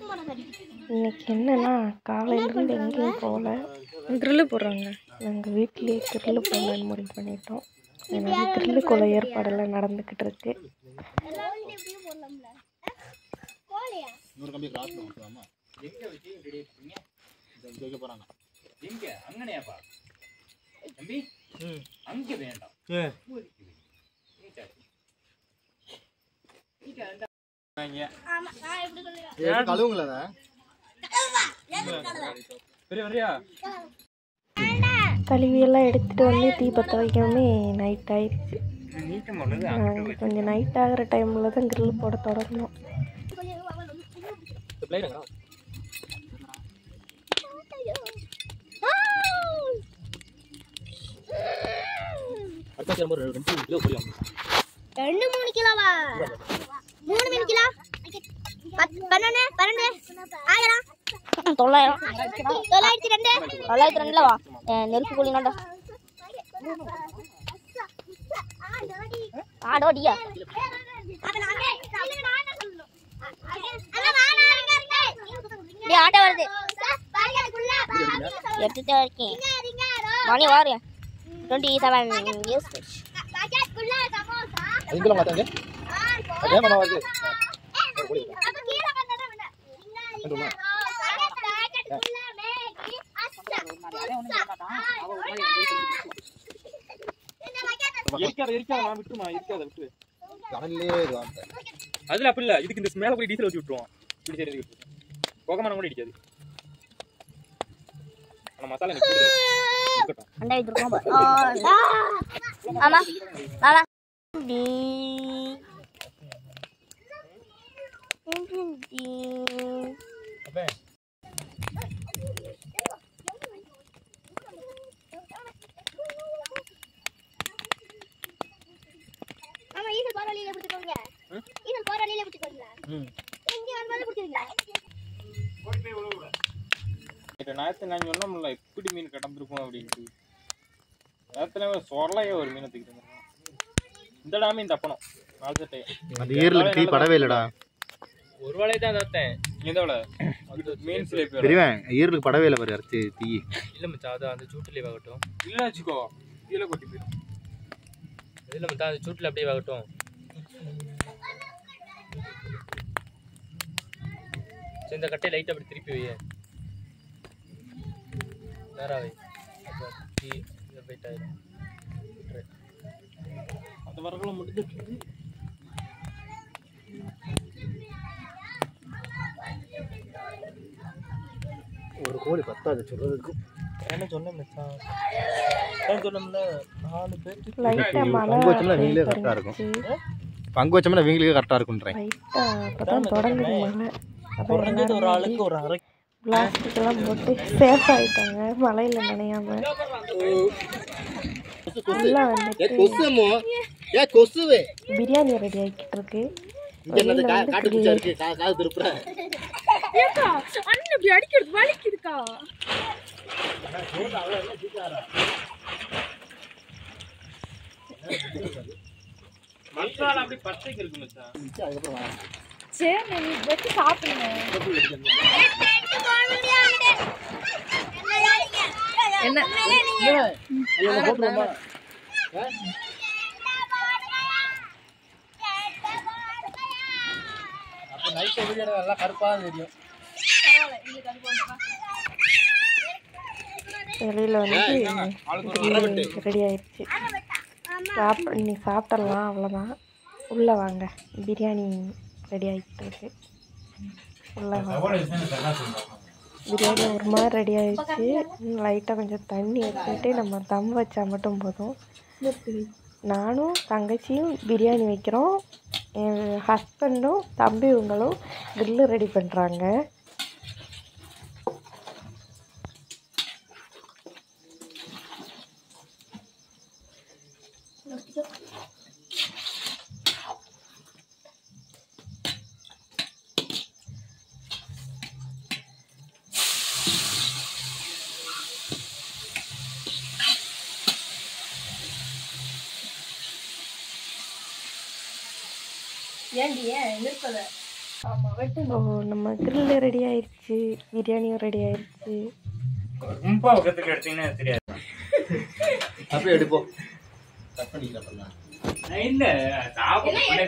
இன்னைக்கு என்னன்னா காலையிலேருந்து எங்கேயும் போகல க்ரில்லு போடுறாங்க நாங்கள் வீட்டிலேயே கிரில்லு போடலான்னு முடிவு பண்ணிட்டோம் அதனால கிரில்லுக்குள்ள ஏற்பாடெல்லாம் நடந்துக்கிட்டு இருக்கு இன்னொரு கம்பி கிராஸ் பண்ணுவாமா எங்க வச்சு ரெடி பண்ணீங்க இங்க வைக்க போறாங்க எங்க அங்கனையாப்பா தம்பி அங்க வேண்டாம் கழுவுங்களா பெரிய வரியா கழுவியெல்லாம் எடுத்துகிட்டு வந்து தீபத்தை வைக்கணுமே நைட் ஆயிடுச்சு நீட்டம் பண்ணது நாங்கள் கொஞ்சம் நைட் ஆகிற டைமில் தான் கிரில் போட தொடங்கணும் ரெண்டு மூணு கிலோவா மூணு மூணு கிலோ பத்து பன்னெண்டு பன்னெண்டு ஆயிரம் தொள்ளாயிரம் தொள்ளாயிரத்தி ரெண்டு தொள்ளாயிரத்தி ரெண்டுல வா நெருப்பு கூலினாண்டா ஆடோடியா டேய், ஆட்டோ வருது. எடுத்துட்டு இருக்கேன் மணி வாரு டுவெண்ட்டி செவன் இயர்ஸ் அதுக்குள்ள மாத்தாங்க அதே மனம் வருது வேண்டுமா? இருக்காத இருக்காத நான் விட்டுமா இருக்காத விட்டு கடல்லே இது வாங்க அதுல அப்படி இல்ல இதுக்கு இந்த மேல கூட டீசல் ஊத்தி விட்டுருவோம் இப்படி சரி விட்டு புகமானம் கூட இடிக்காது ஆனா மசாலா எனக்கு பிடிக்காது. இருக்கட்டும் அண்டா இது இருக்கும் பாரு. ஆ, ஆமா ஆமா டி டி அப்பே ஆமா ஈசல் போற வழியில பிடிச்சுக்கோங்க ஈசல் போற வழியில பிடிச்சுக்கோங்க ம் இங்க வந்து பிடிச்சிருங்க இப்ப நேரத்தை நான் சொன்னோம்ல எப்படி மீன் கடந்திருக்கும் அப்படின்ட்டு நேரத்துல சொரலையே ஒரு மீனை தூக்கிட்டு வந்திருக்கோம் இந்த டாமே இந்த அப்பனம் நாலு சட்டை அந்த ஈரலுக்கு தீ படவே இல்லடா ஒரு வேலையை தான் தத்தேன் எந்த மீன் சிலை பேர் பெரியவன் ஈரலுக்கு படவே இல்லை பாரு அரைச்சி தீ இல்லை மச்சான் அது அந்த சூட்டிலே வாகட்டும் இல்ல வச்சுக்கோ கீழே கொட்டி போயிடும் இல்லை மச்சான் அந்த சூட்டில் அப்படியே வாகட்டும் சரி இந்த கட்டையை லைட்டாக அப்படி திருப்பி வை நேரா வை அப்போ டீ வெயிட் ஆயிடும் அந்த வரக்குள்ள முடிஞ்சிட்டு ஒரு கோழி பத்தாது சொல்றதுக்கு என்ன சொன்னேன் மச்சான் நான் சொன்னோம்ல நாலு பேர் லைட்டா மழை பங்கு வச்சோம்னா நீங்களே கரெக்டாக இருக்கும் பங்கு வச்சோம்னா இவங்களுக்கு கரெக்டாக இருக்குன்றேன் லைட்டா அப்பதான் தொடங்குது மழை குறைஞ்சது ஒரு ஆளுக்கு ஒரு அரை பிளாஸ்டிக் எல்லாம் போட்டு சேஃப் ஆயிட்டாங்க மழையில நினையாம உள்ள வந்துட்டு ஏ கொசுவே பிரியாணி ரெடி ஆகிட்டு இருக்கு இங்க என்னது கா- காட்டு பூச்சா இருக்கு கா- காது திருப்புற அண்ணன் இப்படி அடிக்கிறது வலிக்குதுக்கா மசாலா அப்படி பச்சைக்கு இருக்கு மச்சான் சரி நீ வச்சு சாப்பிடுங்க என்ன நைட் வீடியோ நல்லா கருப்பாக தெரியும் வெளியில வந்து ரெடி ஆயிடுச்சு சாப்பிட நீ சாப்பிடலாம் அவ்வளோதான் உள்ளே வாங்க பிரியாணி ரெடி ஆகிட்டு இருக்கு உள்ளே வாங்க பிரியாணி ஒரு மாதிரி ரெடி ஆயிடுச்சு லைட்டாக கொஞ்சம் தண்ணி வச்சுட்டு நம்ம தம் வச்சா மட்டும் போதும் நானும் தங்கச்சியும் பிரியாணி வைக்கிறோம் என் ஹஸ்பண்டும் தம்பி இவங்களும் கிரில்லு ரெடி பண்ணுறாங்க ஏண்டி ஏன் நிற்பத ஆமா ஓ நம்ம கிரில் ரெடி ஆயிடுச்சு பிரியாணியும் ரெடி ஆயிடுச்சு ரொம்ப பக்கத்துக்கு எடுத்தீங்கன்னா தெரியாது அப்படியே எடுப்போம் கட் பண்ணிக்கலாம் பண்ணலாம் இல்ல சாப்பிட